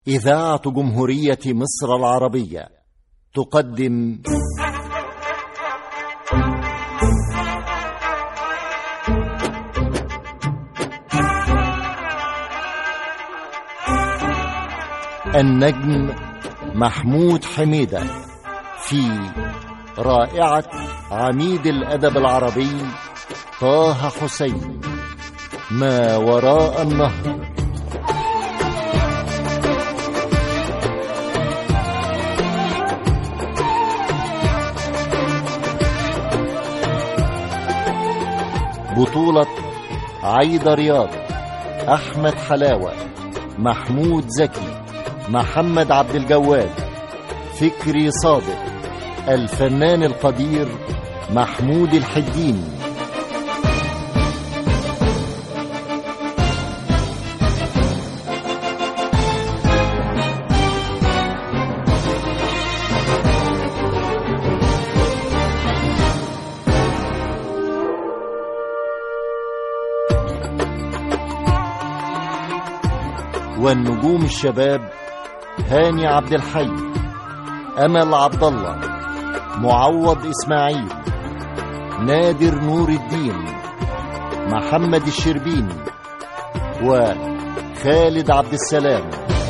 إذاعة جمهورية مصر العربية تقدم النجم محمود حميدة في رائعة عميد الأدب العربي طه حسين ما وراء النهر بطولة عايدة رياض أحمد حلاوة محمود زكي محمد عبد الجواد فكري صادق الفنان القدير محمود الحديني والنجوم الشباب هاني عبد الحي امل عبد الله معوض اسماعيل نادر نور الدين محمد الشربيني وخالد عبد السلام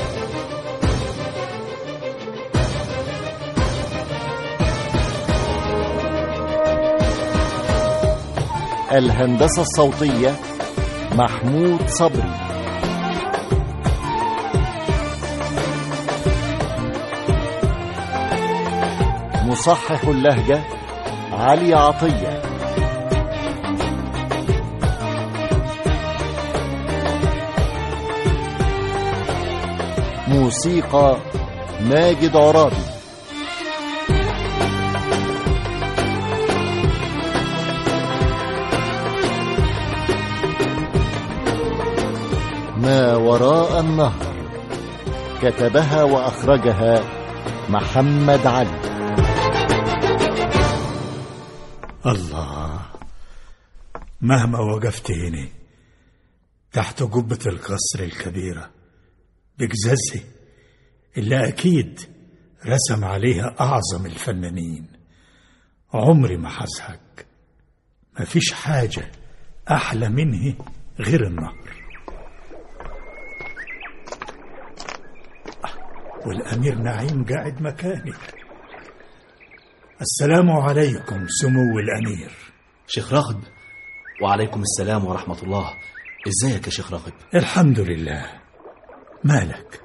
الهندسه الصوتيه محمود صبري مصحح اللهجة علي عطية موسيقى ماجد عرابي ما وراء النهر كتبها وأخرجها محمد علي الله مهما وقفت هنا تحت قبة القصر الكبيرة بجزازها اللي أكيد رسم عليها أعظم الفنانين عمري ما هزهق مفيش حاجة أحلى منه غير النهر والأمير نعيم قاعد مكاني السلام عليكم سمو الأمير شيخ راغب وعليكم السلام ورحمة الله ازيك يا شيخ راغب الحمد لله مالك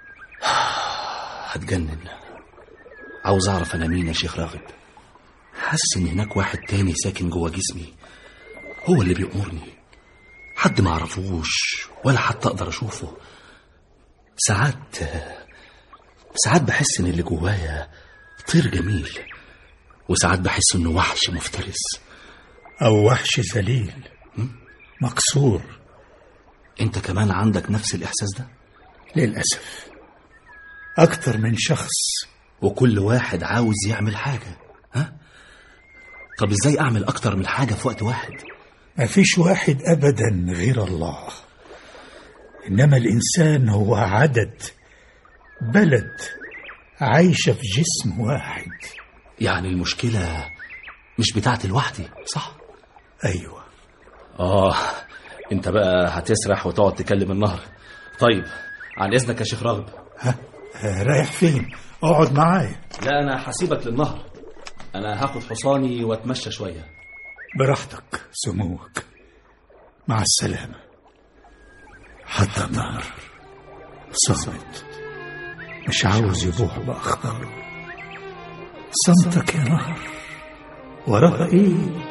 هتجنن عاوز اعرف انا مين يا شيخ راغب حاسس ان هناك واحد تاني ساكن جوه جسمي هو اللي بيأمرني حد ما اعرفوش ولا حتى اقدر اشوفه ساعات ساعات بحس ان اللي جوايا طير جميل وساعات بحس انه وحش مفترس أو وحش ذليل مكسور انت كمان عندك نفس الاحساس ده للأسف أكتر من شخص وكل واحد عاوز يعمل حاجة ها طب ازاي اعمل اكتر من حاجة في وقت واحد مفيش واحد أبدا غير الله إنما الإنسان هو عدد بلد عايشة في جسم واحد يعني المشكلة مش بتاعتي لوحدي صح أيوة اه انت بقى هتسرح وتقعد تكلم النهر طيب عن اذنك يا شيخ راغب ها آه، رايح فين اقعد معايا لا انا هسيبك للنهر انا هاخد حصاني واتمشى شوية براحتك سموك مع السلامة حتى النهر صامت مش عاوز يبوح بأخباره صمتك يا نهر وراها ايه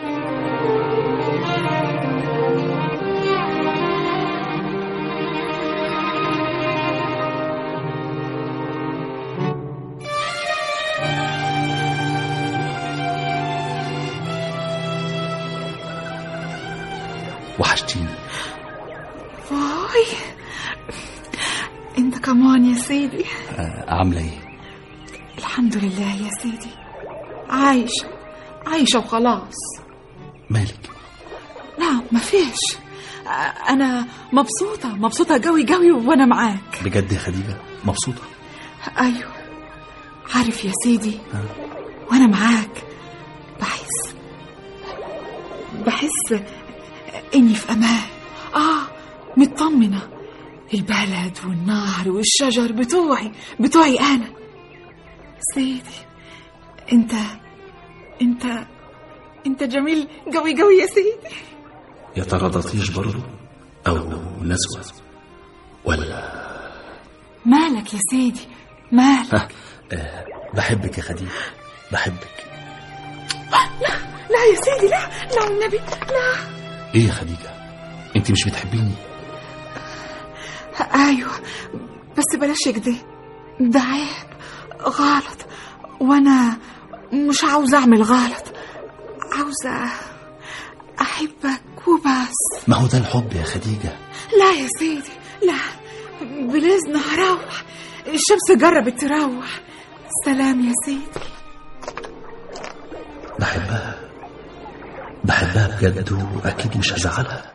وحشتيني واي انت كمان يا سيدي آه، عاملة ايه الحمد لله يا سيدي عايشة عايشة وخلاص مالك لا ما فيش أنا مبسوطة مبسوطة قوي قوي وأنا معاك بجد يا خديجة مبسوطة أيوة عارف يا سيدي وأنا معاك بحس بحس إني في أمان آه مطمنة البلد والنهر والشجر بتوعي بتوعي أنا سيدي أنت أنت أنت جميل قوي قوي يا سيدي يا ترى ده طيش برضه أو نسوة ولا مالك يا سيدي مالك آه بحبك يا خديجة بحبك لا يا سيدي لا لا النبي لا إيه يا خديجة أنت مش بتحبيني ايوه بس بلاش كده ده عيب غلط وانا مش عاوزه اعمل غلط عاوزه احبك وبس ما هو ده الحب يا خديجة لا يا سيدي لا بالاذن هروح الشمس جربت تروح سلام يا سيدي بحبها بحبها بجد وأكيد مش هزعلها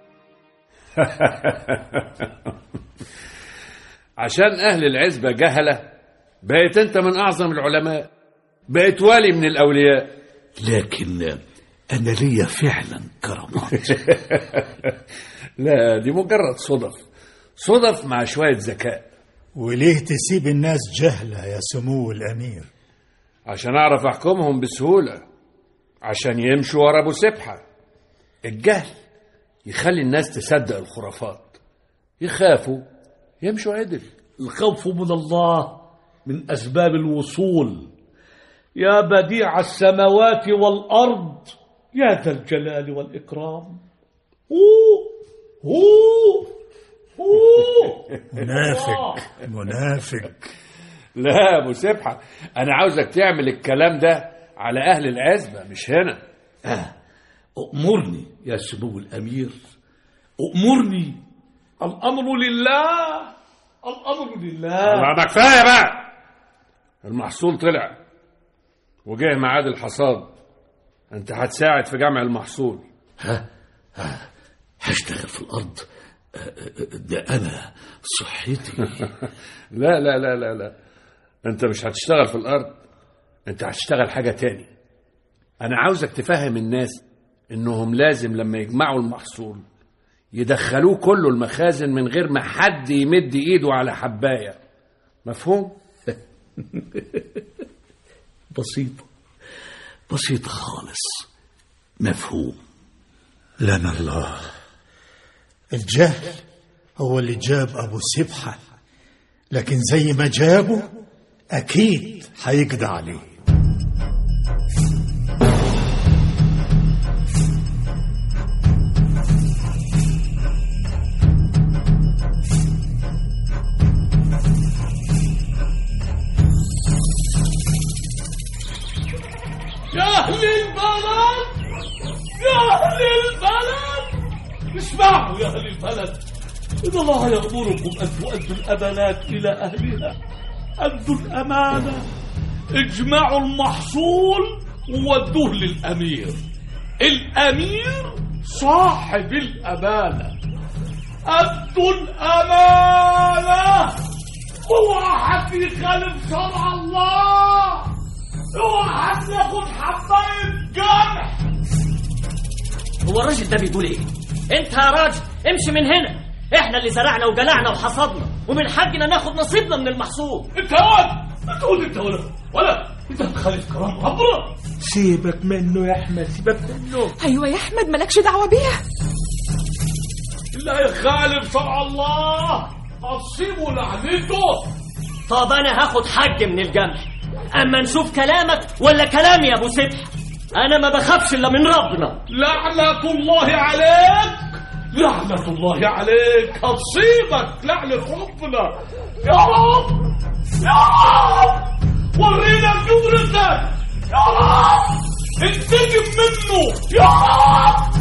عشان أهل العزبة جهلة بقيت أنت من أعظم العلماء بقيت والي من الأولياء لكن أنا ليا فعلا كرامات لا دي مجرد صدف صدف مع شوية ذكاء وليه تسيب الناس جهلة يا سمو الأمير عشان أعرف أحكمهم بسهولة عشان يمشوا ورا أبو سبحة الجهل يخلي الناس تصدق الخرافات يخافوا يمشوا عدل الخوف من الله من أسباب الوصول يا بديع السماوات والأرض يا ذا الجلال والإكرام أوه أوه أوه منافق منافق لا أبو سبحة أنا عاوزك تعمل الكلام ده على أهل العزبة مش هنا أأمرني يا سمو الأمير أأمرني الأمر لله الأمر لله ده كفاية بقى المحصول طلع وجه ميعاد الحصاد انت هتساعد في جمع المحصول هشتغل في الأرض ده أنا صحتي لا لا لا لا لا انت مش هتشتغل في الارض انت هتشتغل حاجة تاني انا عاوزك تفهم الناس انهم لازم لما يجمعوا المحصول يدخلوه كله المخازن من غير ما حد يمد ايده على حباية مفهوم؟ بسيطة بسيطة خالص مفهوم لنا الله الجهل هو اللي جاب أبو سبحة لكن زي ما جابه أكيد هيقضى عليه يا أهل البلد يا أهل البلد اسمعوا يا أهل البلد إن الله يأمركم أن تؤدوا الأمانات إلى أهلها أدوا الأمانة اجمعوا المحصول وودوه للأمير الأمير صاحب الأمانة أدوا الأمانة اوعى حد يخالف شرع الله اوعى حد ياخد حبايه جرح هو الراجل ده بيقول ايه انت يا راجل امشي من هنا احنا اللي زرعنا وجلعنا وحصدنا ومن حقنا ناخد نصيبنا من المحصول انت يا ولد انت ولد انت ولا ولا انت بتخالف كرام ربنا سيبك منه يا احمد سيبك منه ايوه يا احمد مالكش دعوه بيها لا يخالف شرع الله هتصيبه لعنته طب انا هاخد حق من الجمع اما نشوف كلامك ولا كلامي يا ابو سبح انا ما بخافش الا من ربنا لعنة الله عليك لعنة الله عليك هتصيبك لعنة ربنا يا رب يا رب ورينا قدرتك يا رب انتقم منه يا رب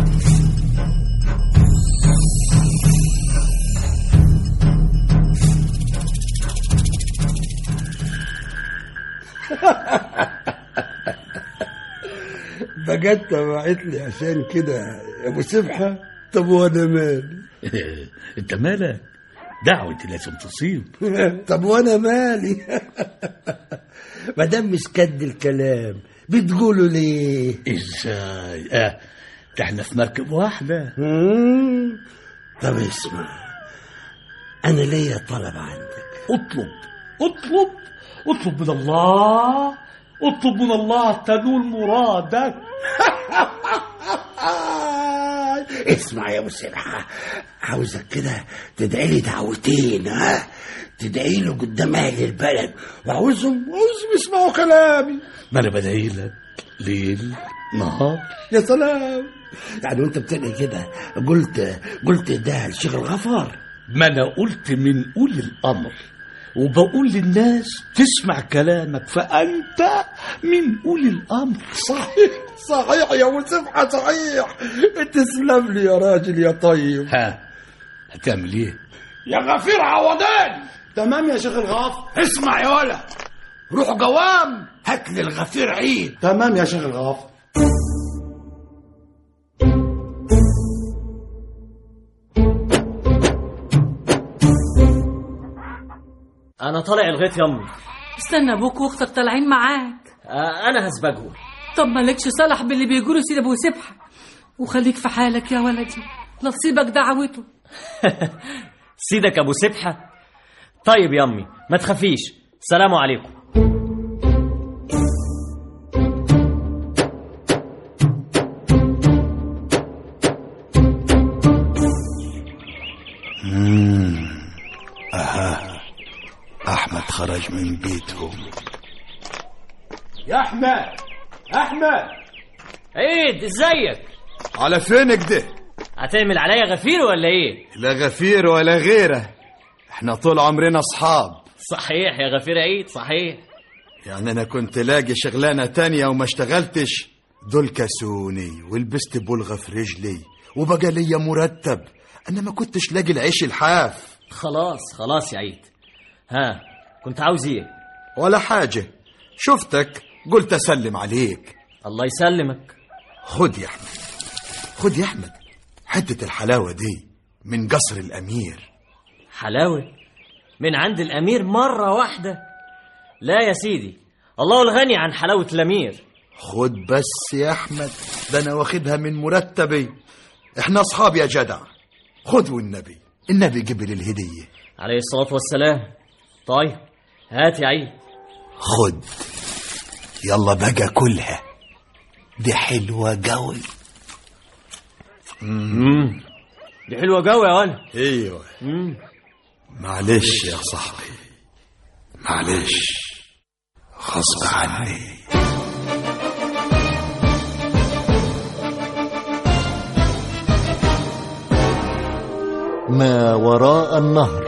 بقى انت بعت لي عشان كده يا ابو سبحه طب وانا مالي انت مالك دعوتي لازم تصيب طب وانا مالي ما دام مش كد الكلام بتقولوا ليه ازاي اه ده احنا في مركب واحده مم. طب اسمع انا ليا طلب عندك اطلب اطلب اطلب من الله اطلب من الله تنول مرادك اسمع يا ابو سمحه عاوزك كده تدعي لي دعوتين ها تدعي له قدام اهل البلد وعاوزهم عاوزهم يسمعوا كلامي ما انا بدعي لك ليل نهار يا سلام يعني وانت بتدعي كده قلت قلت ده الشيخ الغفار ما انا قلت من اولي الامر وبقول للناس تسمع كلامك فانت من اولي الامر صحيح صحيح يا ابو سمحه صحيح تسلم لي يا راجل يا طيب ها هتعمل ايه يا غفير عوضان تمام يا شيخ الغفر اسمع يا ولا روح قوام هات لي الغفير عيد تمام يا شيخ الغفر انا طالع الغيط يمي استنى ابوك واختك طالعين معاك آه انا هسبقهم طب مالكش صالح باللي بيقولوا سيد ابو سبحه وخليك في حالك يا ولدي لا تصيبك دعوته سيدك ابو سبحه طيب يمي ما تخافيش سلام عليكم احمد خرج من بيته يا احمد احمد عيد ازيك على فين كده هتعمل عليا غفير ولا ايه لا غفير ولا غيره احنا طول عمرنا اصحاب صحيح يا غفير عيد صحيح يعني انا كنت لاقي شغلانه تانية وما اشتغلتش دول كسوني ولبست بلغه في رجلي وبقى ليا مرتب انا ما كنتش لاقي العيش الحاف خلاص خلاص يا عيد ها كنت عاوز ايه ولا حاجه شفتك قلت اسلم عليك الله يسلمك خد يا احمد خد يا احمد حته الحلاوه دي من قصر الامير حلاوه من عند الامير مره واحده لا يا سيدي الله الغني عن حلاوه الامير خد بس يا احمد ده انا واخدها من مرتبي احنا اصحاب يا جدع خد والنبي النبي قبل الهديه عليه الصلاه والسلام طيب هات يا عيد خد يلا بقى كلها دي حلوة قوي امم دي حلوه قوي يا ولد ايوه امم معلش يا صاحبي معلش غصب عني ما وراء النهر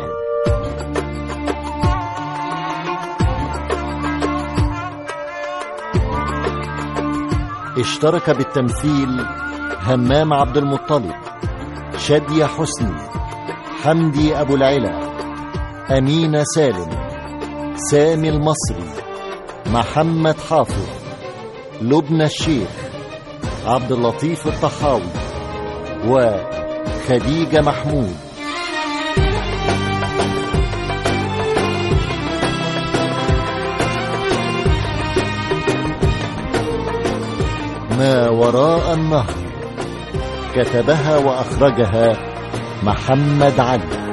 اشترك بالتمثيل همام عبد المطلب شادية حسني حمدي أبو العلا أمينة سالم سامي المصري محمد حافظ لبنى الشيخ عبد اللطيف الطحاوي وخديجة محمود ما وراء النهر كتبها وأخرجها محمد علي